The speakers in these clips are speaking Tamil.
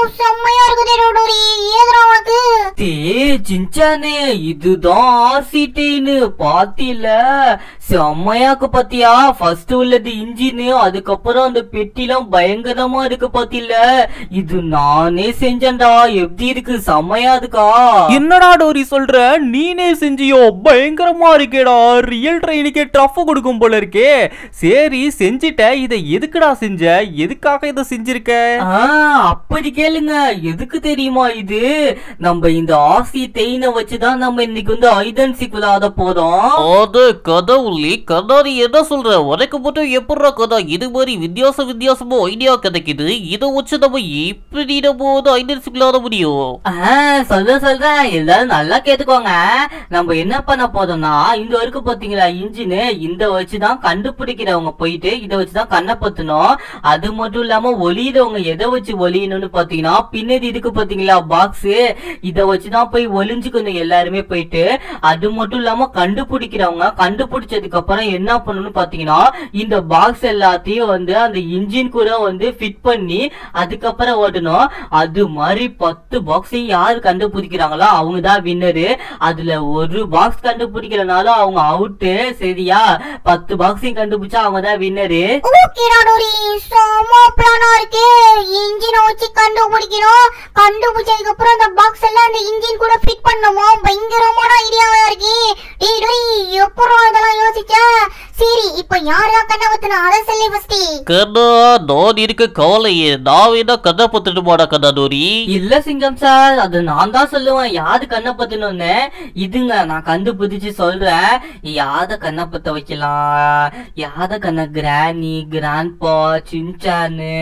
செம்மையா இருக்குது டோடோரி ஏதுடா உனக்கு டே சின்சானே இதுதான் ஆர்சி ட்ரெயின் பாத்தில செம்மையாக்கு பாத்தியா ஃபர்ஸ்ட் உள்ளது இன்ஜின் அதுக்கப்புறம் அந்த பெட்டிலாம் பயங்கரமா இருக்கு பாத்தில இது நானே செஞ்சேன்டா எப்படி இருக்கு செம்மையா இருக்கா என்னடா டோரி சொல்ற நீனே செஞ்சியோ பயங்கரமா இருக்கேடா ரியல் ட்ரெயினுக்கே டஃப் கொடுக்கும் போல இருக்கே சரி செஞ்சிட்ட இதை எதுக்குடா செஞ்ச எதுக்காக இதை செஞ்சிருக்க ஆ, அப்படி கேளுங்க எதுக்கு தெரியுமா இது நம்ம இந்த ஆர்சி ட்ரெயினை வச்சுதான் நம்ம இன்னைக்கு வந்து ஐடென்சிக் விளையாட போறோம் அது கடவுளே கண்ணாடி என்ன சொல்ற உனக்கு மட்டும் எப்படிடா கதா இது மாதிரி வித்தியாச வித்தியாசமா ஐடியா கிடைக்குது இதை வச்சு நம்ம எப்படி நம்ம வந்து ஐடென்டிஃபை விளையாட முடியும் ஆ, சொல்றேன் சொல்றேன் எல்லாரும் நல்லா கேட்டுக்கோங்க நம்ம என்ன பண்ண போறோம்னா இந்த வரைக்கும் பாத்தீங்களா இன்ஜின் இந்த வச்சுதான் கண்டுபிடிக்கிறவங்க போயிட்டு இதை வச்சுதான் கண்ணை பத்தணும் அது மட்டும் இல்லாம ஒளியிறவங்க எதை வச்சு ஒளியணும்னு பாத்தீங்கன்னா பின்னாடி இருக்கு பாத்தீங்களா பாக்ஸ் இதை வச்சுதான் போய் ஒளிஞ்சுக்கணும் எல்லாருமே போயிட்டு அது மட்டும் இல்லாம கண்டுபிடிக்கிறவங்க கண்டுபிடிச்சதுக்கு அப்புறம் என்ன பண்ணணும்னு பாத்தீங்கன்னா இந்த பாக்ஸ் எல்லாத்தையும் வந்து அந்த இன்ஜின் கூட வந்து ஃபிட் பண்ணி அதுக்கப்புறம் ஓட்டணும் அது மாதிரி பத்து பாக்ஸையும் யார் கண்டுபிடிக்கிறாங்களோ அவங்க தான் வின்னரு அதுல ஒரு பாக்ஸ் கண்டுபிடிக்கிறனாலும் அவங்க அவுட்டு சரியா பத்து பாக்ஸையும் கண்டுபிடிச்சா அவங்க தான் வின்னரு ஓகேடா டோரி செம்ம பிளானா இருக்கு இன்ஜினை வச்சு கண்டுபிடிக்கணும் கண்டுபிடிச்சதுக்கு அப்புறம் அந்த பாக்ஸ் எல்லாம் அந்த இன்ஜின் கூட ஃபிட் பண்ணணுமோ பயங்கரமான ஐடியாவா இருக்கு டேய் டேய் எப்பறம் இதெல்லாம் யோசிச்ச சரி இப்போ யாரா கண்ணை ஊத்துனா அதை சொல்லி ஃபர்ஸ்ட் கண்ணா நான் இருக்க கவலையே நான் வேணா கண்ணை பத்துட்டு போட கண்ணா டோரி இல்ல சிங்கம் சார் அது நான் தான் சொல்லுவேன் யாரு கண்ணை பத்தணும்னு இதுங்க நான் கண்டுபிடிச்சு சொல்றேன் யாத கண்ணை பத்த வைக்கலாம் யாத கண்ண கிராணி கிராண்ட்பா சின்சானு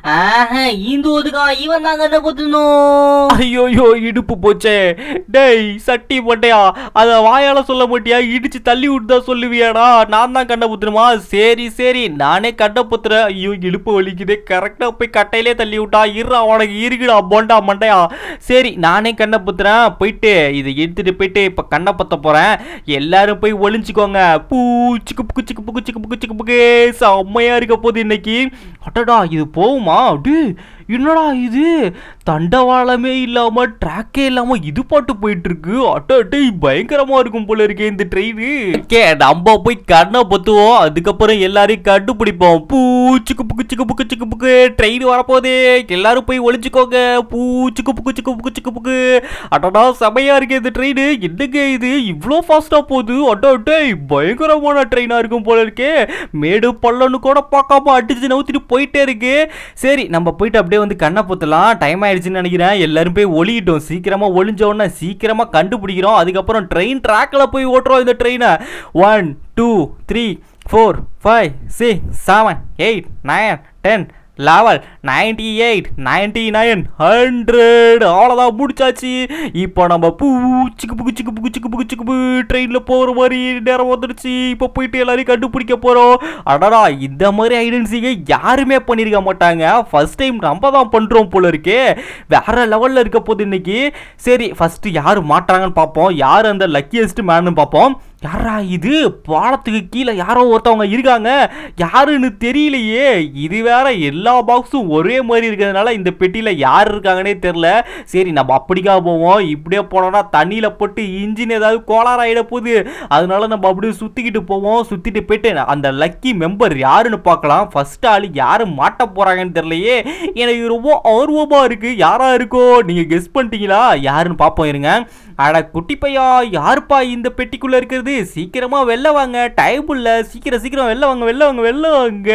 ஆஹ் இந்த ஒதுக்கா இவன் தான் கண்ணை பத்தணும் ஐயோயோ இடுப்பு போச்சே டேய் சட்டி போட்டையா அத வாயால சொல்ல மாட்டியா இடிச்சு தள்ளி விட்டு தான் சொல்லுவியாடா நான் தான் கண்ணை புத்துணுமா சரி சரி நானே கண்ணை புத்துறேன் ஐயோ இடுப்பு வலிக்குதே கரெக்டா போய் கட்டையிலே தள்ளி விட்டா இருடா உனக்கு இருக்குடா போண்டா மண்டையா சரி நானே கண்ணை புத்துறேன் போயிட்டு இதை எடுத்துட்டு போயிட்டு இப்ப கண்ணை பத்த போறேன் எல்லாரும் போய் ஒளிஞ்சுக்கோங்க பூ சிக்கு புக்கு சிக்கு புக்கு சிக்கு புக்கு சிக்கு புக்கு செம்மையா இருக்க போகுது இன்னைக்கு அடடா இது போகுமா டேய் என்னடா இது தண்டவாளமே இல்லாம ட்ராக்கே இல்லாம இது பாட்டு போயிட்டு இருக்கு அட்டே பயங்கரமா இருக்கும் போல இருக்கே இந்த ட்ரெயின் கே நம்ம போய் கண்ணை பத்துவோம் அதுக்கப்புறம் எல்லாரையும் கண்டுபிடிப்போம் பூ சிக்கு புக்கு சிக்கு புக்கு சிக்கு புக்கு ட்ரெயின் வரப்போதே எல்லாரும் போய் ஒளிச்சுக்கோங்க பூ சிக்கு புக்கு சிக்கு புக்கு சிக்கு புக்கு அடடா செமையா இருக்கு இந்த ட்ரெயின் என்னங்க இது இவ்வளோ ஃபாஸ்டா போகுது அட்டே பயங்கரமான ட்ரெயினா இருக்கும் போல இருக்கே மேடு பள்ளம்னு கூட பார்க்காம அடிச்சு நவுத்திட்டு போயிட்டே இருக்கு சரி நம்ம போயிட்டு அப்படியே வந்து கண்ணை பொத்தலாம் டைம் ஆயிடுச்சுன்னு நினைக்கிறேன் எல்லாரும் போய் ஒளியிட்டோம் சீக்கிரமா ஒளிஞ்ச உடனே சீக்கிரமா கண்டுபிடிக்கிறோம் அதுக்கப்புறம் ட்ரெயின் ட்ராக்ல போய் ஓட்டுறோம் இந்த ட்ரெயினை one two three four five six seven eight nine ten level ninety eight ninety nine hundred அவ்வளோதான் முடிச்சாச்சு இப்போ நம்ம பூ சிக்கு புக்கு சிக்கு புக்கு சிக்கு புக்கு சிக்கு ட்ரெயினில் போகிற மாதிரி நேரம் வந்துடுச்சு இப்போ போயிட்டு எல்லாரையும் கண்டுபிடிக்க போகிறோம் அடடா இந்த மாதிரி ஐடென்சிக்கை யாருமே பண்ணியிருக்க மாட்டாங்க ஃபர்ஸ்ட் டைம் நம்ம தான் பண்ணுறோம் போல இருக்கே வேற லெவலில் இருக்க போகுது இன்னைக்கு சரி ஃபஸ்ட்டு யார் மாட்டாங்கன்னு பார்ப்போம் யார் அந்த லக்கியஸ்ட் மேனு பார்ப்போம் யாரா இது பாலத்துக்கு கீழே யாரோ ஒருத்தவங்க இருக்காங்க யாருன்னு தெரியலையே இது வேற எல்லா பாக்ஸும் ஒரே மாதிரி இருக்கிறதுனால இந்த பெட்டியில் யார் இருக்காங்கன்னே தெரில சரி நம்ம அப்படிக்கா போவோம் இப்படியே போனோம்னா தண்ணியில் போட்டு இன்ஜின் ஏதாவது கோளாறு ஆகிட போகுது அதனால நம்ம அப்படியே சுற்றிக்கிட்டு போவோம் சுற்றிட்டு போயிட்டு அந்த லக்கி மெம்பர் யாருன்னு பார்க்கலாம் ஃபர்ஸ்ட் ஆள் யார் மாட்ட போகிறாங்கன்னு தெரியலையே எனக்கு ரொம்ப ஆர்வமாக இருக்குது யாரா இருக்கோ நீங்கள் கெஸ் பண்ணிட்டீங்களா யாருன்னு பார்ப்போம் இருங்க அட குட்டி பையா யாருப்பா இந்த பெட்டிக்குள்ள இருக்கிறது சீக்கிரமா வெளில வாங்க டைம் இல்ல சீக்கிரம் சீக்கிரம் வெளில வாங்க வெளில வாங்க வெளில வாங்க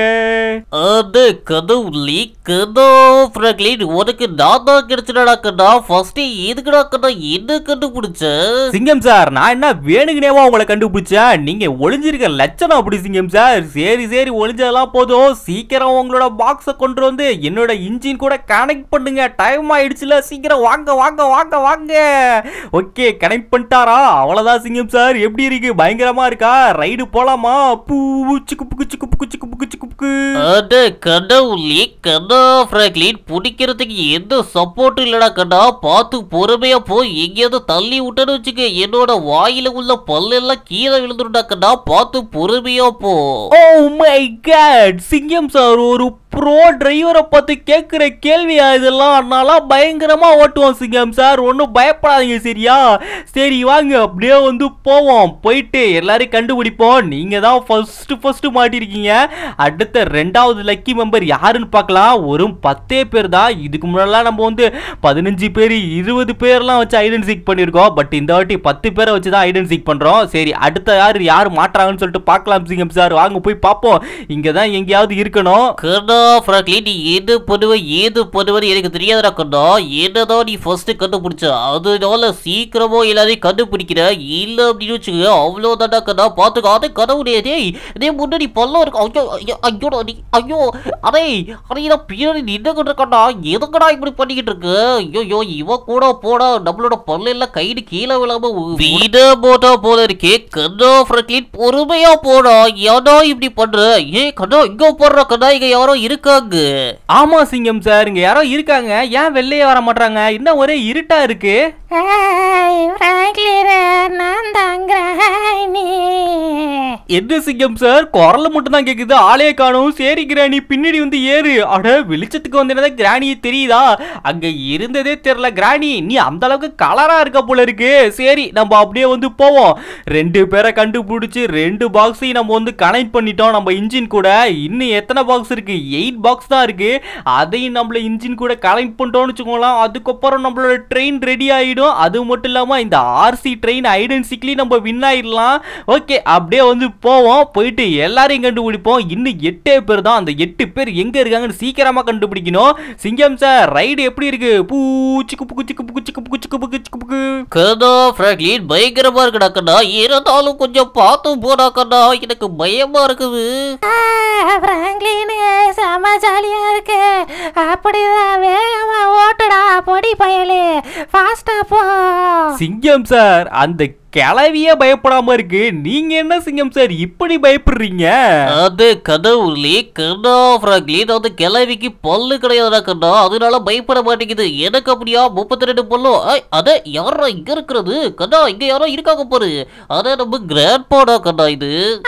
அது கடவுளே கண்ணா ஃப்ராங்க்லின் உனக்கு நான் தான் கிடைச்சடா கண்ணா ஃபர்ஸ்ட் எதுக்குடா கண்ணா என்ன கண்டுபிடிச்ச சிங்கம் சார் நான் என்ன வேணுங்கனேவா உங்களை கண்டுபிடிச்சேன் நீங்க ஒளிஞ்சிருக்க லட்சணம் அப்படி சிங்கம் சார் சரி சரி ஒளிஞ்சதெல்லாம் போதும் சீக்கிரம் உங்களோட பாக்ஸை கொண்டு வந்து என்னோட இன்ஜின் கூட கனெக்ட் பண்ணுங்க டைம் ஆயிடுச்சுல சீக்கிரம் வாங்க வாங்க வாங்க வாங்க ஓகே கனெக்ட் பண்ணிட்டாரா அவ்வளவுதான் சிங்கம் சார் எப்படி இருக்கு பயங்கரமா இருக்கா ரைடு போலாமா பூ சிக்கு புக்கு சிக்கு புக்கு சிக்கு புக்கு சிக்கு புக்கு புக்கு அட கடவுளே கண்ணா பிராங்க்லின் பிடிக்கிறதுக்கு எந்த சப்போர்ட்டும் இல்லடா கண்ணா பார்த்து பொறுமையா போய் எங்கேயாவது தள்ளி விட்டேன்னு வச்சுக்க என்னோட வாயில உள்ள பல்லெல்லாம் கீழே விழுந்துருடா கண்ணா பார்த்து பொறுமையா போ ஓ மை காட் சிங்கம் சார் ஒரு ப்ரோ டிரைவரை பார்த்து கேட்குற கேள்வியா இதெல்லாம் நான்லாம் பயங்கரமா ஓட்டுவோம் சிங்கம் சார் ஒன்றும் பயப்படாதீங்க சரியா சரி வாங்க அப்படியே வந்து போவோம் போயிட்டு எல்லாரையும் கண்டுபிடிப்போம் நீங்க தான் ஃபர்ஸ்ட் ஃபர்ஸ்ட் மாட்டிருக்கீங்க அடுத்த ரெண்டாவது லக்கி மெம்பர் யாருன்னு பார்க்கலாம் ஒரு பத்தே பேர் தான் இதுக்கு முன்னாடிலாம் நம்ம வந்து பதினஞ்சு பேர் இருபது பேர்லாம் வச்சு ஐடென்டிஃபை பண்ணியிருக்கோம் பட் இந்த வாட்டி பத்து பேரை வச்சு தான் ஐடென்டிஃபை பண்றோம் சரி அடுத்த யார் யார் மாட்டுறாங்கன்னு சொல்லிட்டு பார்க்கலாம் சிங்கம் சார் வாங்க போய் பார்ப்போம் இங்க தான் எங்கேயாவது இருக்கணும் கண்ணா பிராங்க்லின் நீ எது பண்ணுவ ஏது பண்ணுவன்னு எனக்கு தெரியாதடா கண்ணா என்னதான் நீ ஃபர்ஸ்ட் கண்டுபிடிச்ச அதனால சீக்கிரமா எல்லாரையும் கண்டுபிடிக்கிற இல்ல அப்படின்னு வச்சுக்க அவ்வளோதான்டா கண்ணா பார்த்துக்க அதே கனவுடே டேய் இதே முன்னாடி பள்ளம் இருக்கு ஐயோ ஐயோ ஐயோடா நீ ஐயோ அடே அடே நான் பின்னாடி நின்றுகிட்டு இருக்கேன்டா எதுக்கடா இப்படி பண்ணிக்கிட்டு இருக்கு ஐயோ இவன் கூட போடா நம்மளோட பல்ல எல்லாம் கைடு கீழே விழாம வீட போட்டா போல இருக்கே கண்ணா பிராங்க்லின் பொறுமையா போடா ஏன்டா இப்படி பண்ற ஏ கண்ணா இங்க போடுற கண்ணா இங்க யாரோ இருக்காங்க ஆமா சிங்கம் சார் இங்க யாரோ இருக்காங்க ஏன் வெளியே வர மாட்டாங்க இன்னும் ஒரே இருட்டா இருக்கு நான் தாங்கிறேன் என்ன சிங்கம் சார் குரல் மட்டும் தான் கேக்குது ஆளே காணும் சரி கிராணி பின்னாடி வந்து ஏறு அட வெளிச்சத்துக்கு வந்து கிராணியே தெரியுதா அங்க இருந்ததே தெரியல கிராணி நீ அந்த அளவுக்கு கலரா இருக்க போல இருக்கு சரி நம்ம அப்படியே வந்து போவோம் ரெண்டு பேரை கண்டுபிடிச்சு ரெண்டு பாக்ஸையும் நம்ம வந்து கனெக்ட் பண்ணிட்டோம் நம்ம இன்ஜின் கூட இன்னும் எத்தனை பாக்ஸ் இருக்கு எயிட் பாக்ஸ் தான் இருக்கு அதையும் நம்மள இன்ஜின் கூட கனெக்ட் பண்ணிட்டோம்னு வச்சுக்கோங்களேன் அதுக்கப்புறம் நம்மளோட ட்ரெயின் ரெடி ஆயிடும் அது மட்டும் இல்லாம இந்த ஆர்சி ட்ரெயின் ஐடென்சிக்லி நம்ம வின் ஆயிடலாம் ஓகே அப்படியே வந்து போவோம் போயிட்டு எல்லாரையும் கண்டுபிடிப்போம் இன்னும் எட்டே பேர் தான் அந்த எட்டு பேர் எங்க இருக்காங்கன்னு சீக்கிரமா கண்டுபிடிக்கணும் சிங்கம் சார் ரைடு எப்படி இருக்கு பூ சிக்கு புக்கு சிக்கு புக்கு சிக்கு புக்கு சிக்கு புக்கு சிக்கு புக்கு கண்ணா பிராங்க்லின் பயங்கரமா இருக்குடா கண்ணா இருந்தாலும் கொஞ்சம் பார்த்து போடா கண்ணா எனக்கு பயமா இருக்குது பிராங்க்லின் செம ஜாலியா இருக்கு அப்படிதான் வேகமா ஓட்டுடா பொடி பயலே ஃபாஸ்டா போ சிங்கம் சார் அந்த கிளவியே பயப்படாம இருக்கு நீங்க என்ன சிங்கம் சார் இப்படி பயப்படுறீங்க அது கடவுளே கண்ணா பிராங்க்லின் அந்த கிழவிக்கு பல்லு கிடையாதுடா கண்ணா அதனால பயப்பட மாட்டேங்குது எனக்கு அப்படியா முப்பத்தி ரெண்டு பல்லும் ஐ, அட யாரா இங்க இருக்கிறது கண்ணா இங்க யாரோ இருக்காங்க பாரு அத நம்ம கிராண்ட் பாடா கண்ணா இது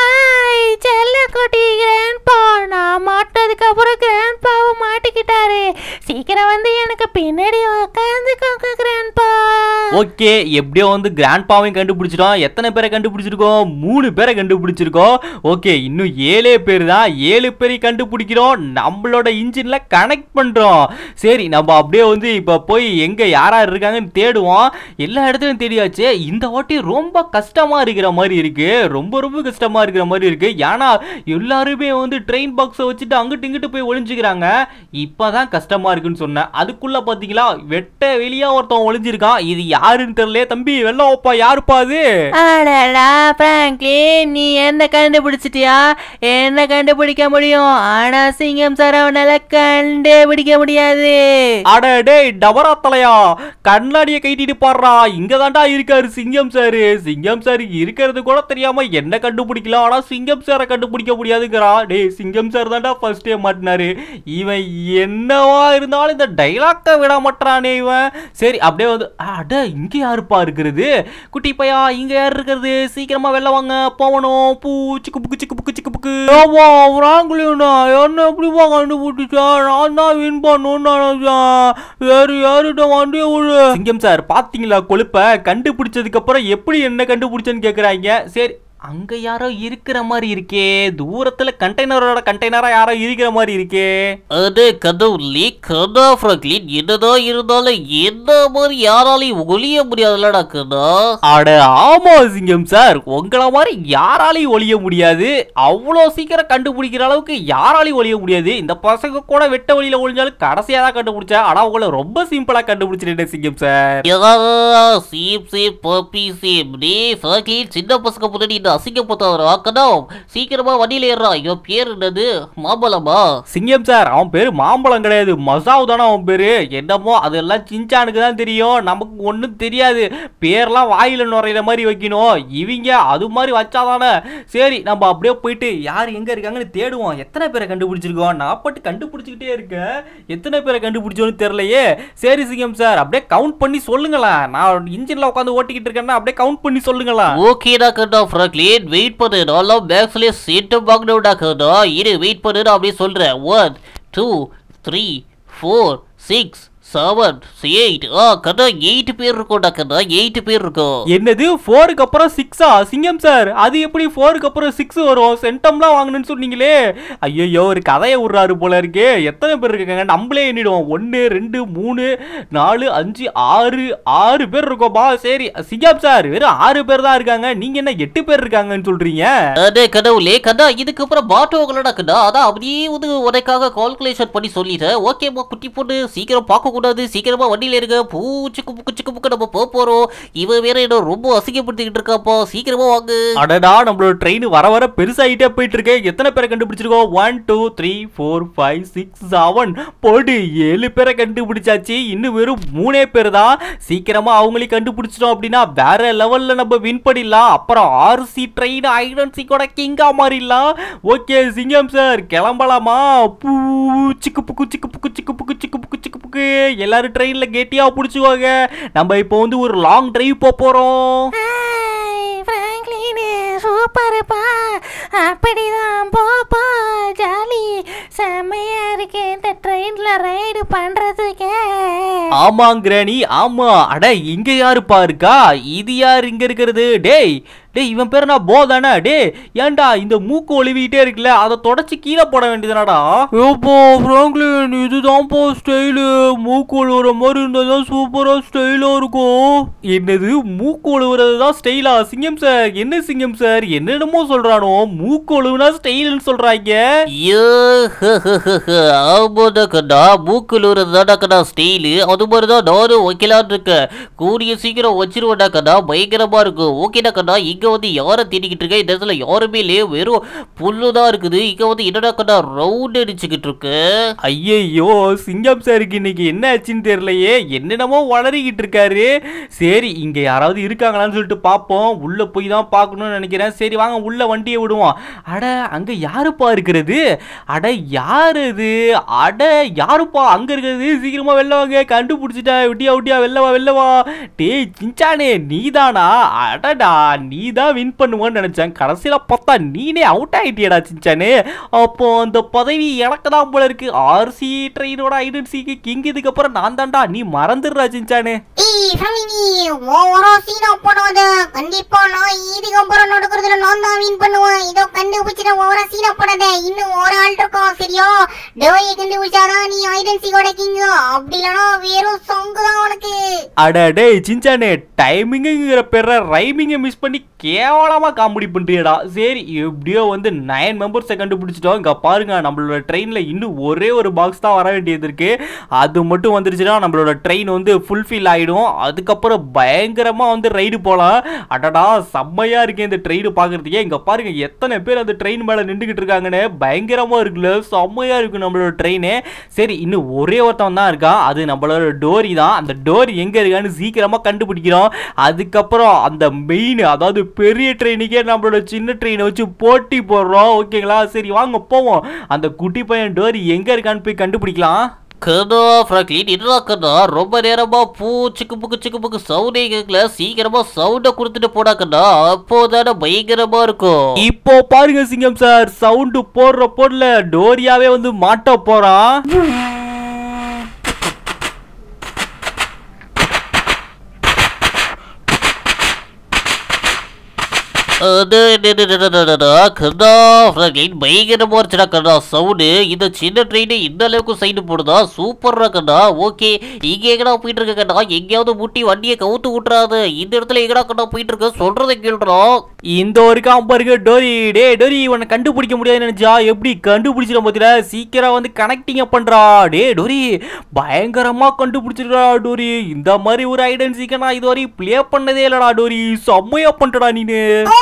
ஐய் செல்லக்குட்டி கிராண்ட்பா நான் மாட்டதுக்கு அப்புறம் கிராண்ட்பாவும் மாட்டிக்கிட்டாரு சீக்கிரம் வந்து எனக்கு பின்னாடி உட்காந்துக்கோங்க கிராண்ட்பா ஓகே எப்படியோ வந்து கிராண்ட் பாவையும் கண்டுபிடிச்சிட்டோம் எத்தனை பேரை கண்டுபிடிச்சிருக்கோம் மூணு பேரை கண்டுபிடிச்சிருக்கோம் ஓகே இன்னும் ஏழே பேர் தான் ஏழு பேரை கண்டுபிடிக்கிறோம் நம்மளோட இன்ஜின்ல கனெக்ட் பண்றோம் சரி நம்ம அப்படியே வந்து இப்போ போய் எங்க யாரா இருக்காங்கன்னு தேடுவோம் எல்லா இடத்துலையும் தேடியாச்சு இந்த வாட்டி ரொம்ப கஷ்டமா இருக்கிற மாதிரி இருக்கு ரொம்ப ரொம்ப கஷ்டமா இருக்கிற மாதிரி இருக்கு ஏன்னா எல்லாருமே வந்து ட்ரெயின் பாக்ஸை வச்சுட்டு அங்கிட்டு இங்கிட்டு போய் ஒளிஞ்சுக்கிறாங்க இப்பதான் கஷ்டமா இருக்குன்னு சொன்னேன் அதுக்குள்ள பாத்தீங்களா வெட்ட வெளியா ஒருத்தன் ஒளிஞ்சிருக்கான் இது யாருன்னு தெரியல தம்பி வெள்ளம் வைப்பா யாருப்பா அது அடடா பிராங்க்லின் நீ என்ன கண்டுபிடிச்சிட்டியா என்ன கண்டுபிடிக்க முடியும் ஆனா சிங்கம் சார் அவனால கண்டே பிடிக்க முடியாது அட டேய் டபரா தலையா கண்ணாடியை கைட்டிட்டு பாடுறா இங்க தான்டா இருக்காரு சிங்கம் சார் சிங்கம் சார் இருக்கிறது கூட தெரியாம என்ன கண்டுபிடிக்கலாம் ஆனா சிங்கம் சாரை கண்டுபிடிக்க முடியாதுங்கிறா டேய் சிங்கம் சார் தான்டா ஃபர்ஸ்ட் டே மாட்டினாரு இவன் என்னவா இருந்தாலும் இந்த டைலாக்க விட மாட்டானே இவன் சரி அப்படியே வந்து அட இங்க யாருப்பா இருக்கிறது குட்டி பையா இங்க யார் இருக்கிறது சீக்கிரமா வெளில வாங்க போகணும் பூ சிக்கு புக்கு சிக்கு புக்கு சிக்கு புக்கு ஆமா ராங்குலியோனா என்ன எப்படிப்பா கண்டுபிடிச்சா நான் தான் வின் பண்ணணும்னு நினைச்சேன் வேற யாருட்ட வண்டியை விடு சிங்கம் சார் பாத்தீங்களா கொழுப்ப கண்டுபிடிச்சதுக்கு அப்புறம் எப்படி என்ன கண்டுபிடிச்சேன்னு கேக்குறாங்க சரி அங்க யாரோ இருக்கிற மாதிரி இருக்கே தூரத்துல கண்டெய்னரோட கண்டெய்னரா யாரோ இருக்கிற மாதிரி இருக்கே அடே கடவுளே கண்ணா பிராங்க்லின் என்னதான் இருந்தாலும் என்ன மாதிரி யாராலையும் ஒளிய முடியாதுல்லடா கண்ணா அட ஆமா சிங்கம் சார் உங்களை மாதிரி யாராலையும் ஒழிய முடியாது அவ்வளோ சீக்கிரம் கண்டுபிடிக்கிற அளவுக்கு யாராலையும் ஒழிய முடியாது இந்த பசங்க கூட வெட்ட வழியில ஒழிஞ்சாலும் கடைசியா தான் கண்டுபிடிச்சா ஆனா உங்களை ரொம்ப சிம்பிளா கண்டுபிடிச்சிட்டேன் சிங்கம் சார் சீப் சீப் பப்பி சீப் டே பிராங்க்லின் சின்ன பசங்க முன்னாடி நான் அசிங்கப்படுத்தாதரா கண்ணா சீக்கிரமா வண்டியில ஏறா இவன் பேர் என்னது மாம்பழமா சிங்கம் சார் அவன் பேரு மாம்பழம் கிடையாது மசாவு தானே அவன் பேரு என்னமோ அதெல்லாம் சிஞ்சானுக்கு தான் தெரியும் நமக்கு ஒன்றும் தெரியாது பேர்லாம் வாயில நுரையிற மாதிரி வைக்கணும் இவங்க அது மாதிரி வச்சாதானே சரி நம்ம அப்படியே போயிட்டு யார் எங்க இருக்காங்கன்னு தேடுவோம் எத்தனை பேரை கண்டுபிடிச்சிருக்கோம் நான் பட்டு கண்டுபிடிச்சிக்கிட்டே இருக்கேன் எத்தனை பேரை கண்டுபிடிச்சோன்னு தெரியலையே சரி சிங்கம் சார் அப்படியே கவுண்ட் பண்ணி சொல்லுங்களேன் நான் இன்ஜின்ல உட்காந்து ஓட்டிக்கிட்டு இருக்கேன்னா அப்படியே கவுண்ட் பண்ணி சொல்லுங்களேன் ஓகேடா கண்ணா ஃப்ராங்க்லின் வெயிட் பண்ணு நல்லா பேக்ஸ்லயே சீட்டு வாங்கணும்டா கண்ணா இரு வெயிட் பண்ணு நான் அப்படியே சொல்றேன் one two three four six seven eight ஆ கண்ணா எயிட் பேர் இருக்கும்டா கண்ணா எயிட் பேர் இருக்கும் என்னது ஃபோருக்கு அப்புறம் சிக்ஸா சிங்கம் சார் அது எப்படி ஃபோருக்கு அப்புறம் சிக்ஸ் வரும் சென்டம்லாம் வாங்கணும்னு சொன்னீங்களே ஐயோ ஒரு கதையை விட்றாரு போல இருக்கே எத்தனை பேர் இருக்காங்க நம்மளே எண்ணிடுவோம் ஒன்று ரெண்டு மூணு நாலு அஞ்சு ஆறு ஆறு பேர் இருக்கோம்பா சரி சிங்கம் சார் வெறும் ஆறு பேர் தான் இருக்காங்க நீங்க என்ன எட்டு பேர் இருக்காங்கன்னு சொல்றீங்க அடே கடவுளே கண்ணா இதுக்கப்புறம் மாட்டுவாங்களடா கண்ணா அதான் அப்படியே வந்து உனக்காக கால்குலேஷன் பண்ணி சொல்லிட்டேன் ஓகேம்மா குட்டி பொண்ணு சீக்கிரம் பார்க்கக்கூடாது சீக்கிரமா வண்டியில இருக்க பூச்சிக்கு புக்கு சிக்கு புக்கு நம்ம போக போறோம் இவன் வேற என்ன ரொம்ப அசிங்கப்படுத்திக்கிட்டு இருக்காப்பா சீக்கிரமா வாங்க அடடா நம்மளோட ட்ரெயின் வர வர பெருசாகிட்டே போயிட்டு இருக்கு எத்தனை பேரை கண்டுபிடிச்சிருக்கோம் one two three four five six seven போடு ஏழு பேரை கண்டுபிடிச்சாச்சு இன்னும் வெறும் மூணே பேர் தான் சீக்கிரமா அவங்களையும் கண்டுபிடிச்சிட்டோம் அப்படின்னா வேற லெவல்ல நம்ம வின் பண்ணிடலாம் அப்புறம் ஆர்சி ட்ரெயின் ஐடன் சிக்கோட கிங்கா மாறிடலாம் ஓகே சிங்கம் சார் கிளம்பலாமா பூ சிக்கு புக்கு சிக்கு புக்கு சிக்கு புக்கு சிக்கு புக்கு சிக்கு புக்கு எல்லாரும் ட்ரெயின்ல கெட்டியா பிடிச்சிக்கோங்க நம்ம இப்போ வந்து ஒரு லாங் டிரைவ் போக போறோம் ஃப்ராங்க்லின் சூப்பர்ப்பா அப்படிதான் போப்பா ஜாலி செம்மையா இருக்கு இந்த ட்ரெயின்ல ரைடு பண்றதுக்கு ஆமாங்கிராணி ஆமா அட இங்க யாருப்பா இருக்கா இது யார் இங்க இருக்கிறது டேய் டேய் இவன் பேர் நான் போ தானே டேய் ஏன்டா இந்த மூக்கு ஒளிவிட்டே இருக்குல்ல அதை தொடச்சி கீழே போட வேண்டியதுனாடா ஏப்போ ஃப்ராங்க்லின் இதுதான்ப்பா ஸ்டைலு மூக்கு ஒழுவுற மாதிரி இருந்தால் தான் சூப்பராக ஸ்டைலாக இருக்கும் என்னது மூக்கு ஒழுவுறது தான் ஸ்டைலா சிங்கம் சார் என்ன சிங்கம் சார் என்னென்னமோ சொல்றானோ மூக்கு ஒழுவுனா ஸ்டைல்னு சொல்றாங்க ஐயோ, ஆமாடா கண்ணா மூக்குல தாடா கண்ணா ஸ்டைலு அது மாதிரி தான் நானும் வைக்கலான்னு இருக்கேன் கூடிய சீக்கிரம் வச்சிருவேன்டா கண்ணா பயங்கரமா இருக்கும் ஓகேடா கண்ணா இங்க வந்து யாரை தேடிக்கிட்டு இருக்க இந்த இடத்துல யாருமே இல்லையே வெறும் புல்லு தான் இருக்குது இங்க வந்து என்னடா கண்ணா ரவுண்ட் அடிச்சுக்கிட்டு இருக்கு ஐயையோ சிங்கம் சாருக்கு இன்னைக்கு என்ன ஆச்சுன்னு தெரியலையே என்னென்னமோ வளரிக்கிட்டு இருக்காரு சரி இங்க யாராவது இருக்காங்களான்னு சொல்லிட்டு பார்ப்போம் உள்ள போய் தான் பார்க்கணும்னு நினைக்கிறேன் சரி வாங்க உள்ள வண்டியை விடுவோம் அட அங்க யாருப்பா இருக்கிறது அட யாரு இது அட யாருப்பா அங்க இருக்கிறது சீக்கிரமா வெளில வாங்க கண்டுபிடிச்சிட்டா விட்டியா விட்டியா வெளில வா வெளில வா டேய் சிஞ்சானே நீதானா அடடா நீ தான் வின் பண்ணுவோன்னு நினைச்சேன் கடைசியில பார்த்தா நீனே அவுட் ஆயிட்டியடா சிஞ்சானே அப்போ அந்த பதவி எனக்கு தான் போல இருக்கு ஆர்சி ட்ரெயினோட ஐடென்சிக்கு கிங் இதுக்கப்புறம் நான் தான்டா நீ மறந்துடுறா சிஞ்சானே ஏய் ஃபமினி ஓவரா சீனா போடாத கண்டிப்பா நான் இதுக்கு அப்புறம் நடக்கிறதுல நான் தான் வின் பண்ணுவேன் இதோ கண்டுபிடிச்சிட ஓவரா சீனா போடாத இன்னும் ஒரு ஆள் இருக்கும் சரியா டோயை கண்டுபிடிச்சாதான் நீ ஐடென்சியோட கிங் அப்படி இல்லனா வெறும் சொங்கு தான் உனக்கு அட டேய் சிஞ்சானே டைமிங்குங்கிற பேர ரைமிங்கை மிஸ் பண்ணி கேவலமா காமெடி பண்றியடா சரி எப்படியோ வந்து நைன் மெம்பர்ஸை கண்டுபிடிச்சிட்டோம் இங்க பாருங்க நம்மளோட ட்ரெயின்ல இன்னும் ஒரே ஒரு பாக்ஸ் தான் வர வேண்டியது இருக்கு அது மட்டும் வந்துருச்சுன்னா நம்மளோட ட்ரெயின் வந்து ஃபுல்ஃபில் ஆயிடும் அதுக்கப்புறம் பயங்கரமா வந்து ரைடு போலாம் அடடா செம்மையா இருக்கு இந்த ட்ரெயின் பாக்குறதுக்கே இங்க பாருங்க எத்தனை பேர் அந்த ட்ரெயின் மேல நின்றுகிட்டு இருக்காங்கன்னு பயங்கரமா இருக்குல்ல செம்மையா இருக்கு நம்மளோட ட்ரெயின் சரி இன்னும் ஒரே ஒருத்தன் தான் இருக்கான் அது நம்மளோட டோரி தான் அந்த டோரி எங்க இருக்கான்னு சீக்கிரமா கண்டுபிடிக்கிறோம் அதுக்கப்புறம் அந்த மெயின் அதாவது பெரிய ட்ரெயினுக்கே நம்மளோட சின்ன ட்ரெயினை வச்சு போட்டி போடுறோம் ஓகேங்களா சரி வாங்க போவோம் அந்த குட்டி பையன் டோரி எங்க இருக்கான்னு போய் கண்டுபிடிக்கலாம் கண்ணா ஃப்ராங்க்லின் என்னடா கண்ணா ரொம்ப நேரமா பூ சிக்கு புக்கு சிக்கு புக்கு சவுண்டே கேட்கல சீக்கிரமா சவுண்டை கொடுத்துட்டு போடா கண்ணா அப்போதானே பயங்கரமா இருக்கும் இப்போ பாருங்க சிங்கம் சார் சவுண்டு போடுற போடல டோரியாவே வந்து மாட்ட போறான் அது என்னடா கண்ணா ஃப்ராங்க்லின் பயங்கரமா இருந்துச்சுடா கண்ணா சவுண்டு இந்த சின்ன ட்ரெயின் இந்த அளவுக்கு சைடு போடுதா சூப்பர்ரா கண்ணா ஓகே இங்க எங்கடா போயிட்டு இருக்க கண்ணா எங்கேயாவது முட்டி வண்டியை கவுத்து விட்டுறாது இந்த இடத்துல எங்கடா கண்ணா போயிட்டு இருக்க சொல்றதை கேள்றோம் இந்த ஒரு பாருங்க டோரி டே டோரி உன்னை கண்டுபிடிக்க முடியாதுன்னு நினைச்சா எப்படி கண்டுபிடிச்சிட பார்த்தீங்களா சீக்கிரம் வந்து கனெக்டிங்க பண்றா டே டோரி பயங்கரமா கண்டுபிடிச்சிருக்கா டோரி இந்த மாதிரி ஒரு ஐடென்சிக்க நான் இதுவரை ப்ளே பண்ணதே இல்லடா டோரி செம்மையா பண்ணிட்டடா நீனு ஆமாடா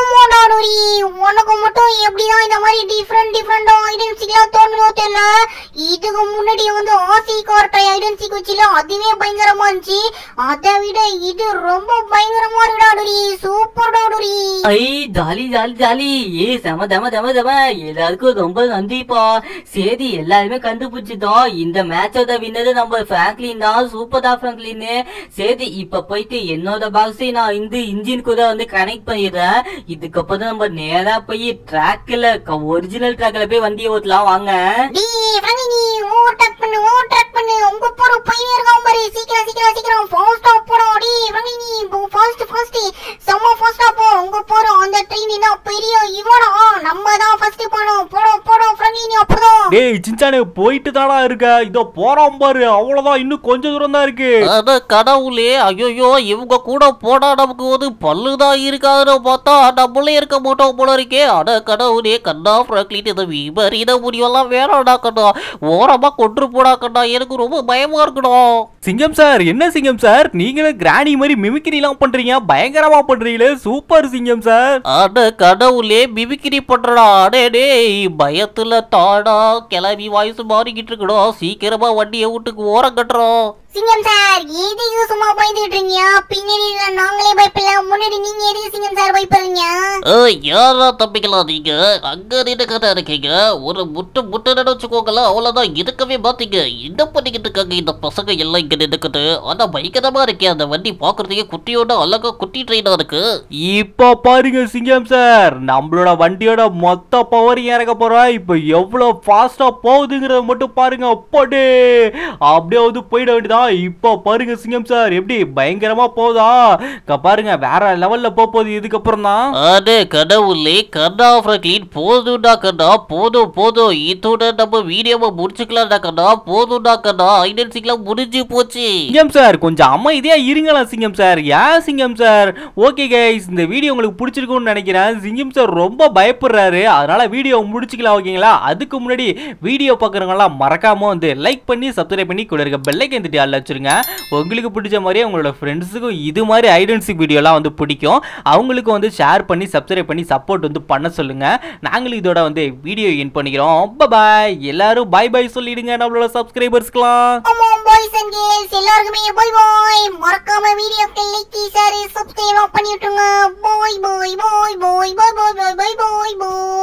டோரி உனக்கு மட்டும் எப்படிதான் இந்த மாதிரி டிஃப்ரெண்ட் டிஃப்ரெண்டா ஐடென்சிக்கெல்லாம் தோணுதோ தெரியல இதுக்கு முன்னாடி வந்து ஆசி கார்ட்டை ஐடென்சிக்கு வச்சுல அதுவே பயங்கரமா இருந்துச்சு அதை விட இது ரொம்ப பயங்கரமா இருக்குடா டோரி சூப்பர் டோரி ஐ ஜாலி ஜாலி ஜாலி ஏ செம தம தம தம எல்லாருக்கும் ரொம்ப நன்றிப்பா சரி எல்லாருமே கண்டுபிடிச்சிட்டோம் இந்த மேட்சோட வின்னது நம்ம ஃப்ராங்க்லின் தான் சூப்பர் தான் ஃப்ராங்க்லின் சரி இப்ப போயிட்டு என்னோட பாக்ஸை நான் இந்த இன்ஜின் கூட வந்து கனெக்ட் பண்ணிடுறேன் இதுக்கப்புறம் நம்ம நேரா போய் ட்ராக்ல ஒரிஜினல் ட்ராக்ல போய் வண்டியை ஓட்டலாம் வாங்க டி ஃப்ரெண்ட் நீ ஓவர்டேக் பண்ணு ஓவர்டேக் பண்ணு உங்க போற பையன் இருக்கான் பாரு சீக்கிரம் சீக்கிரம் சீக்கிரம் ஃபாஸ்டா போடா டி ஃப்ரெண்ட் நீ ஃபாஸ்ட் ஃபாஸ்ட் செம்ம ஃபாஸ்டா போ உங்க போற அந்த ட்ரெயின் என்ன பெரிய இவனா நம்ம தான் ஃபர்ஸ்ட் போனோம் போடும் போடும் ஃப்ரெண்ட் நீ அப்படிதான் டேய் சின்சானே போயிட்டு தாடா இருக்க இதோ போறான் பாரு அவ்வளவுதான் இன்னும் கொஞ்ச தூரம் தான் இருக்கு அட கடவுளே ஐயோ இவங்க கூட போனா நமக்கு ஒரு பல்லுதான் இருக்காதுன்னு பார்த்தா நம்மளே இருக்க மாட்டோம் போல இருக்கே அட கடவுளே கண்ணா ஃப்ராங்க்லின் இந்த விபரீத முடிவெல்லாம் வேணாம்டா கண்ணா ஓரமா கொண்டு போடா கண்ணா எனக்கு ரொம்ப பயமா இருக்கணும் சிங்கம் சார் என்ன சிங்கம் சார் நீங்களும் கிராணி மாதிரி மிமிக்ரி எல்லாம் பண்றீங்க பயங்கரமா பண்றீங்களே சூப்பர் சிங்கம் சார் அட கடவுளே மிமிக்ரி பண்றடா அடே டேய் பயத்துல தாடா கிளம்பி வாய்ஸ் மாறிக்கிட்டு இருக்கணும் சீக்கிரமா வண்டியை வீட்டுக்கு ஓரம் கட்டுறோம் சிங்கம் சார் எதுக்கு சும்மா பயந்துட்டு இருக்கீங்க பின்னாடி இருக்க நாங்களே பயப்படல முன்னாடி நீங்க எதுக்கு சிங்கம் சார் பயப்படுறீங்க ஏய், யாரா தம்பிக்கலாம் நீங்க அங்க நின்று கதை இருக்கீங்க ஒரு முட்டு முட்டு நினைச்சுக்கோங்களேன் அவ்வளவுதான் இருக்கவே மாத்தீங்க என்ன பண்ணிக்கிட்டு இருக்காங்க இந்த பசங்க எல்லாம் இங்க நின்னுக்கிட்டு ஆனா பயங்கரமா இருக்கே அந்த வண்டி பாக்குறதுக்கே குட்டியோட அழகா குட்டி ட்ரெயினா இருக்கு இப்போ பாருங்க சிங்கம் சார் நம்மளோட வண்டியோட மொத்த பவர் இறக்க போறோம் இப்போ எவ்வளவு ஃபாஸ்டா போகுதுங்கிறத மட்டும் பாருங்க அப்பாடே அப்படியே வந்து போயிட வேண்டியதான் இப்போ பாருங்க சிங்கம் சார் எப்படி பயங்கரமா போதா இங்க பாருங்க வேற லெவல்ல போக போகுது இதுக்கப்புறம் தான் அடே கடவுளே கண்ணா ஃப்ரக்லின் போதும்டா கண்ணா போதும் போதும் இதோட நம்ம வீடியோவை முடிச்சுக்கலாம்டா கண்ணா போதும்டா கண்ணா ஐடென்சிக்கெல்லாம் முடிஞ்சு போச்சு சிங்கம் சார் கொஞ்சம் அமைதியா இருங்களா சிங்கம் சார் ஏன் சிங்கம் சார் ஓகே கைஸ் இந்த வீடியோ உங்களுக்கு பிடிச்சிருக்கும்னு நினைக்கிறேன் சிங்கம் சார் ரொம்ப பயப்படுறாரு அதனால வீடியோ முடிச்சுக்கலாம் ஓகேங்களா அதுக்கு முன்னாடி வீடியோ பார்க்குறவங்களாம் மறக்காம வந்து லைக் பண்ணி சப்ஸ்கிரைப் பண்ணி கூட இருக்க பெல்லைக்கன் தட்டி ஆள் வச்சிருங்க உங்களுக்கு பிடிச்ச மாதிரியே உங்களோட ஃப்ரெண்ட்ஸுக்கும் இது மாதிரி ஐடென்டிக் வீடியோலாம் வந்து பிடிக்கும் அவங்களுக்கும் வந்து ஷேர் பண்ணி சப்ஸ்கிரைப் பண்ணி சப்போர்ட் வந்து பண்ண சொல்லுங்க நாங்களும் இதோட வந்து வீடியோ என் பண்ணிக்கிறோம் பாய் எல்லாரும் பை பை சொல்லிடுங்க நம்மளோட சப்ஸ்கிரைபர்ஸ்க்குலாம் ஆமா பாய்ஸ் அண்ட் கேர்ள்ஸ் எல்லாருக்குமே பாய் பாய் மறக்காம வீடியோக்கு லைக் ஷேர் சப்ஸ்கிரைப் பண்ணி விட்டுருங்க பாய் பாய் பாய் பாய் பாய் பாய் பாய் பாய் பாய்